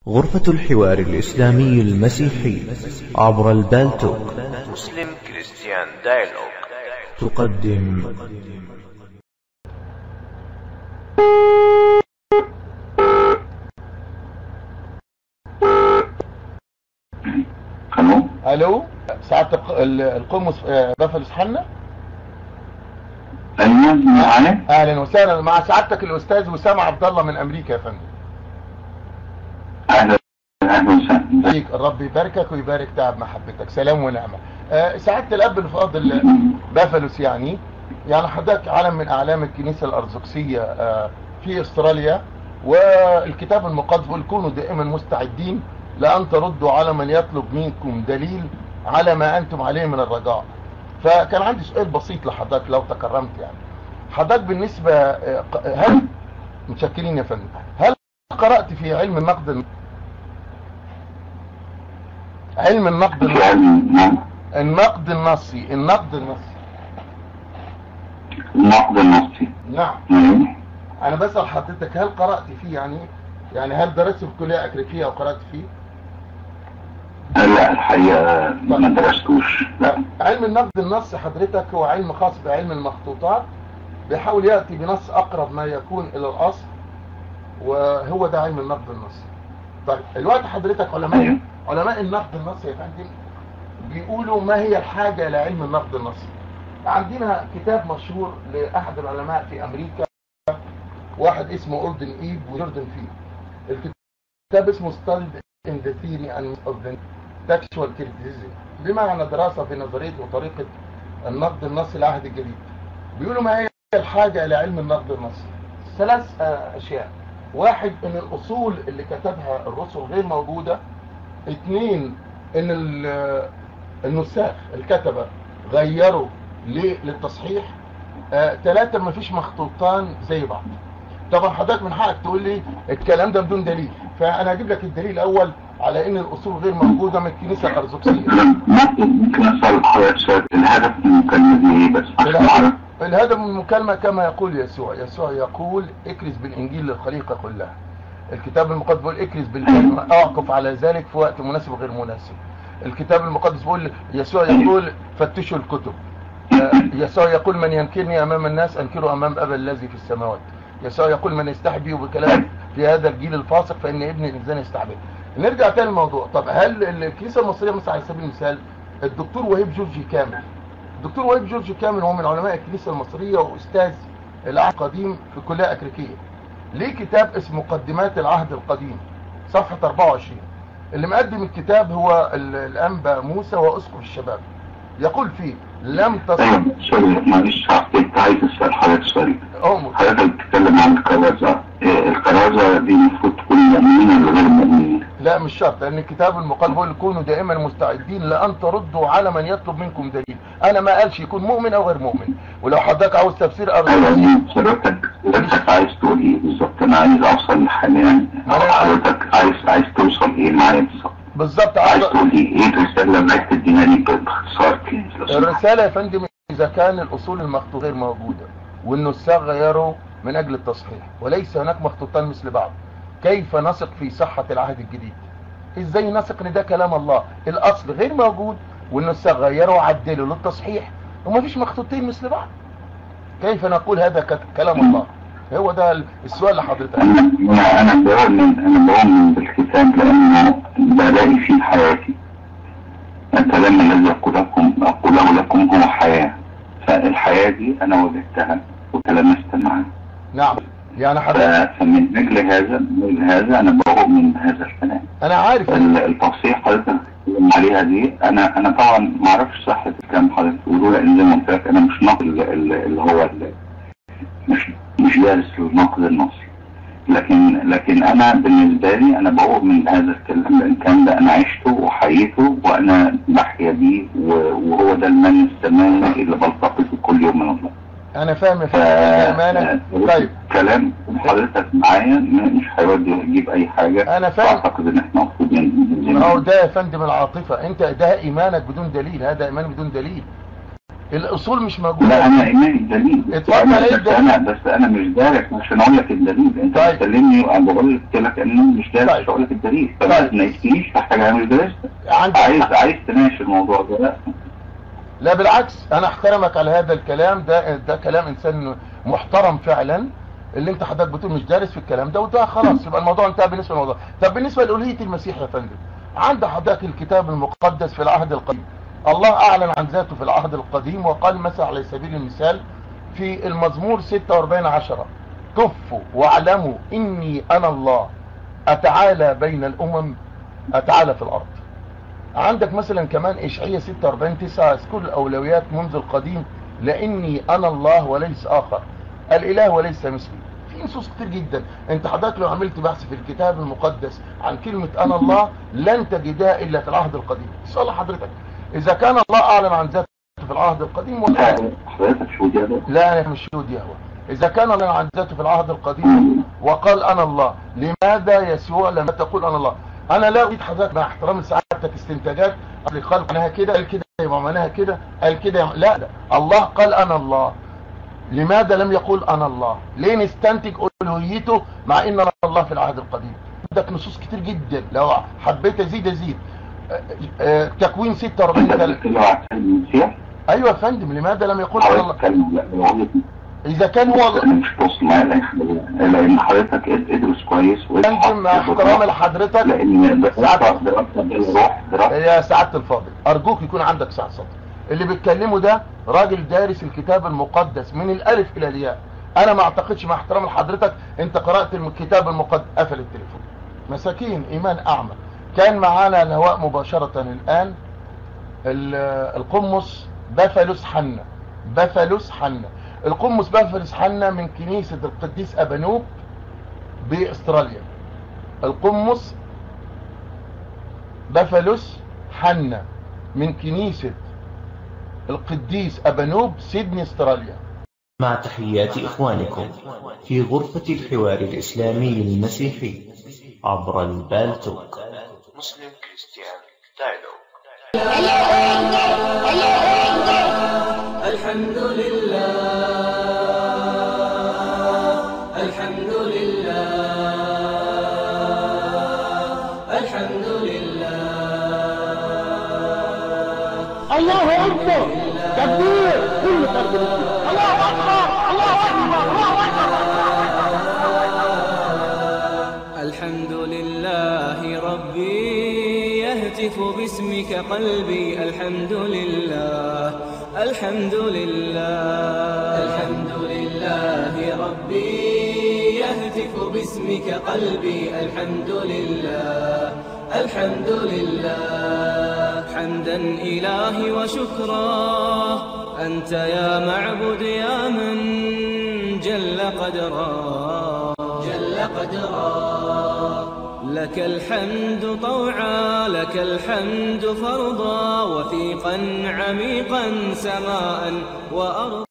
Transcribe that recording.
غرفة الحوار الإسلامي المسيحي عبر البالتوك مسلم كريستيان دايلوج تقدم الو الو سعاده الق- ال- القمص آه، بافل حنا ايوه معايا اهلا وسهلا مع سعادتك الاستاذ وسام عبد الله من امريكا يا فندم اهلا اهلا وسهلا فيك الرب يباركك ويبارك تعب محبتك سلام ونعمه آه، سعاده الاب الفاضل بافلوس يعني يعني حضرتك علم من اعلام الكنيسه الارثوذكسيه آه، في استراليا والكتاب المقدس بيقول كونوا دائما مستعدين لان تردوا على من يطلب منكم دليل على ما انتم عليه من الرجاء فكان عندي سؤال بسيط لحضرتك لو تكرمت يعني حضرتك بالنسبه آه، ق- هل متشكرين يا فندم هل قرات في علم النقد الن- علم النقد الن- يعني نعم النقد النصي النقد النصي النقد النصي نعم ايوه انا بسأل حضرتك هل قرأت فيه يعني يعني هل درست في كلية اكريكية او قرأت فيه لا الحقيقه ما درستوش لا علم النقد النصي حضرتك هو علم خاص بعلم المخطوطات بيحاول يأتي بنص اقرب ما يكون الى الاصل وهو ده علم النقد النصي طيب الوقت حضرتك علماء أيوه. علماء النقد النصي يا فندم بيقولوا ما هي الحاجة لعلم النقد النصي عندنا كتاب مشهور لأحد العلماء في أمريكا واحد اسمه أوردن إيب وجوردن فيه الكتاب اسمه Studied in the Theory and of the Textual Criticism بمعنى دراسة في نظرية وطريقة النقد النصي العهد الجديد بيقولوا ما هي الحاجة إلى علم النقد النصي ثلاث آه، أشياء واحد ان الاصول اللي كتبها الرسل غير موجودة اثنين ان ال- النساخ الكتبة غيروا ليه للتصحيح آه، ثلاثة ما فيش مخطوطان زي بعض طبعا حضرتك من حقك تقول لي الكلام ده بدون دليل فانا هجيب لك الدليل الاول على ان الاصول غير موجودة من الكنيسة الارثوذكسية ممكن ممكن اسال حضرتك سؤال الهدف من المكالمه دي ايه بس عشان اعرف الهدف الهدف من المكالمة كما يقول يسوع يسوع يقول اكرز بالانجيل للخليقة كلها الكتاب المقدس بيقول اكرز بالكلمة اعكف على ذلك في وقت مناسب وغير مناسب الكتاب المقدس بيقول يسوع يقول فتشوا الكتب آه، يسوع يقول من ينكرني امام الناس انكره امام ابا الذي في السماوات يسوع يقول من يستحبي بكلام في هذا الجيل الفاسق فان ابن الانسان يستحبي نرجع تاني للموضوع طب هل الكنيسه المصريه مثلا على سبيل المثال الدكتور وهيب جورجي كامل الدكتور وهيب جورج كامل هو من علماء الكنيسة المصرية وأستاذ العهد القديم في كلية أكريكية ليه كتاب اسمه مقدمات العهد القديم صفحة 24 اللي مقدم الكتاب هو ال- الأنبا موسى وأسقف الشباب يقول فيه لم تصل ايوه سوري معلش كنت عايز اسال حضرتك سؤال أمر حضرتك بتتكلم عن الكرازه إيه، الكرازه دي المفروض تكون مؤمنين ولا غير مؤمنين لا مش شرط لأن الكتاب المقدس بيقول كونوا دائما مستعدين لأن تردوا على من يطلب منكم دليل أنا ما قالش يكون مؤمن أو غير مؤمن ولو حضرتك عاوز تفسير ايوه أرضي حضرتك حضرتك عايز تقول ايه بالظبط انا عايز اوصل لحاجه يعني ما أنا- حضرتك عايز عايز توصل ايه معايا بالظبط بالظبط عايز عاوز تقول ايه ايه الرساله اللي عايز تديها لي باختصار كده لو سمحت. الرسالة يا فندم إذا كان الأصول المخطوطة غير موجودة والنساخ غيروا من أجل التصحيح وليس هناك مخطوطان مثل بعض كيف نثق في صحة العهد الجديد إزاي نثق إن ده كلام الله الأصل غير موجود والنساخ غيروا وعدلوا للتصحيح ومفيش مخطوطين مثل بعض كيف نقول هذا ك- كلام الله هو ده السؤال لحضرتك انا انا انا بؤمن انا بؤمن بالكتاب لانه بلاقي فيه حياتي الكلام الذي اقوله اقوله لكم هو حياه فالحياه دي انا وجدتها وتلمست معها نعم يعني ف- حضرتك فمن اجل هذا من هذا انا بؤمن بهذا الكلام أنا عارف ال- التصحيح حضرتك بتتكلم عليها دي انا انا طبعا ما اعرفش صحه الكلام حضرتك بتقوله لان زي ما قلت لك انا مش ناقد ال- ال- اللي هو ال- مش مش دارس النقد النصي لكن لكن انا بالنسبه لي انا بؤمن بهذا الكلام لان كان ده انا عشته وحييته وانا بحيا بيه و- وهو ده المن السماوي اللي بلتقطه كل يوم من الله أنا فاهم يا ف فندم إيمانك طيب كلام حضرتك معايا م- مش هيودي يجيب اي حاجه أنا فاهم. اعتقد ان احنا المفروض ن- ما هو ده يا فندم العاطفة انت ده ايمانك بدون دليل هذا ايمان بدون دليل الاصول مش لا موجوده انا ايماني الدليل بس اتفضل، انا ايه بس الدليل؟ انا بس انا مش دارك عشان اقول لك الدليل انت طيب. بتكلمني وانا بقول لك انا مش دارك طيب. عشان اقول لك الدليل طيب. فما تناقشنيش في حاجه انا مش دارسها عندك عايز عايز تناقش الموضوع ده لا لا بالعكس انا احترمك على هذا الكلام ده ده كلام انسان محترم فعلا اللي انت حضرتك بتقول مش دارس في الكلام ده وده خلاص يبقى الموضوع انتهى بالنسبه للموضوع طب بالنسبه لالوهيه المسيح يا فندم عند حضرتك الكتاب المقدس في العهد القديم الله اعلن عن ذاته في العهد القديم وقال مثلا على سبيل المثال في المزمور 46 10 كفوا واعلموا اني انا الله اتعالى بين الامم اتعالى في الارض عندك مثلا كمان اشعياء 46 9 اذكر الاولويات منذ القديم لاني انا الله وليس اخر الاله وليس مثلي في نصوص كتير جدا انت حضرتك لو عملت بحث في الكتاب المقدس عن كلمة انا الله لن تجدها الا في العهد القديم سؤال حضرتك اذا كان الله اعلن عن ذاته في العهد القديم ولا انت حضرتك شو دي ده لا انا مش شهود يهوى اذا كان الله عن ذاته في العهد القديم وقال انا الله لماذا يسوع لم تقول انا الله انا لا اريد حضرتك مع احترام لسعادتك استنتاجات اصل قال معناها كده قال كده يبقى معناها كده قال كده يبقى- لا لا الله قال انا الله لماذا لم يقول انا الله ليه نستنتج الوهيته مع ان انا الله في العهد القديم عندك نصوص كتير جدا لو حبيت ازيد ازيد آه، آه، تكوين 46 انت تل- بتتكلم عن المسيح ايوه يا فندم لماذا لم يقول انا حضرتك الله بتتكلم لا بقول لك اذا كان هو الله انا مش بص معايا لا يحضر- لان حضرتك ادرس كويس فندم مع احترام لحضرتك لان دراسه سعادتك. دراسه بالروح دراسه يا سعادة الفاضل أرجوك يكون عندك سعة صدر اللي بيتكلمه ده راجل دارس الكتاب المقدس من الألف إلى الياء أنا ما أعتقدش مع احترام لحضرتك أنت قرأت الكتاب المقدس قفل التليفون مساكين إيمان أعمى كان معانا الهواء مباشرة الآن ال- القمص بفلس حنا بفلس حنا القمص بفلس حنا من كنيسة القديس أبانوب بأستراليا القمص بفلس حنا من كنيسة القديس أبانوب سيدني استراليا مع تحيات إخوانكم في غرفة الحوار الإسلامي المسيحي عبر البالتوك مسلم كريستيان دايلوج الحمد لله الحمد لله الحمد لله الله اكبر تكبير كل تكبير الله اكبر الله اكبر الله اكبر الحمد لله ربي يهتف باسمك قلبي الحمد لله الحمد لله الحمد لله ربي يهتف باسمك قلبي الحمد لله الحمد لله حمدا إلهي وشكرا أنت يا معبد يا من جل قدرا جل قدرا لك الحمد طوعا لك الحمد فرضا وثيقا عميقا سماء وأرضا